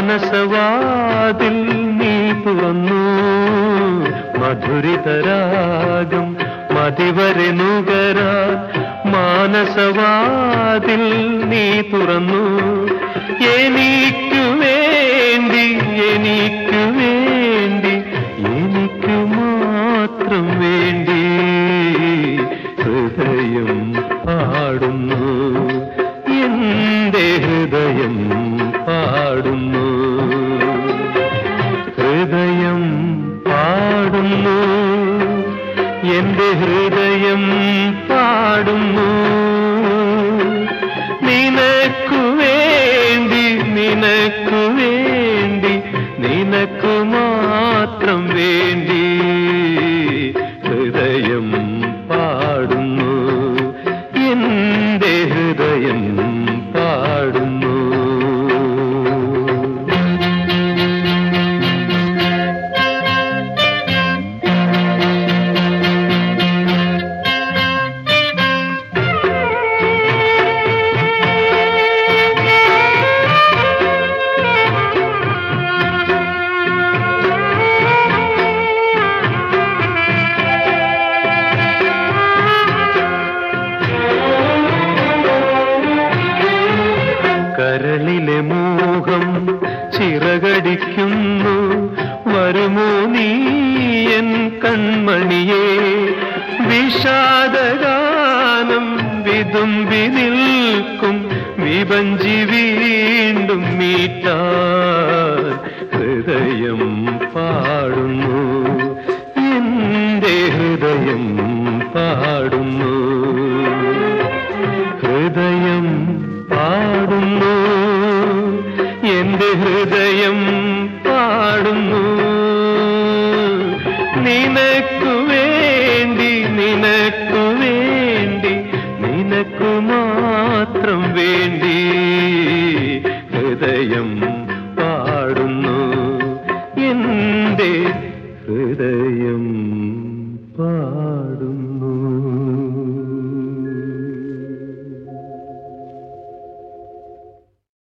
മാനസവാതിൽ നീ തുറന്നു മധുരിതരാഗം മതിവരെ നുകരാൻ മാനസവാതിൽ നീ തുറന്നു എനിക്കു വേണ്ടി എനിക്കു വേണ്ടി എനിക്കു മാത്രം വേണ്ടി ഹൃദയം പാടുന്നു എന്റെ ഹൃദയം പാടുന്നു ഹൃദയം പാടുന്നു എന്റെ ഹൃദയം പാടുന്നു നിനക്കു വേണ്ടി നിനക്കു വേണ്ടി നിനക്കു മാത്രം വേണ്ടി ഹൃദയം പാടുന്നു എന്റെ ഹൃദയം പാടുന്നു കരളിലെ മോഹം ചിറകടിക്കുന്നു വരുമോ നീ എൻ കൺമണിയെ വിഷാദഗാനം വിതുമ്പി നിൽക്കും വിഭഞ്ചി വീണ്ടും മീറ്റാൻ ഹൃദയം പാടുന്നു എന്റെ ഹൃദയം പാടുന്നു ഹൃദയം പാടുന്നു എന്റെ ഹൃദയം പാടുന്നു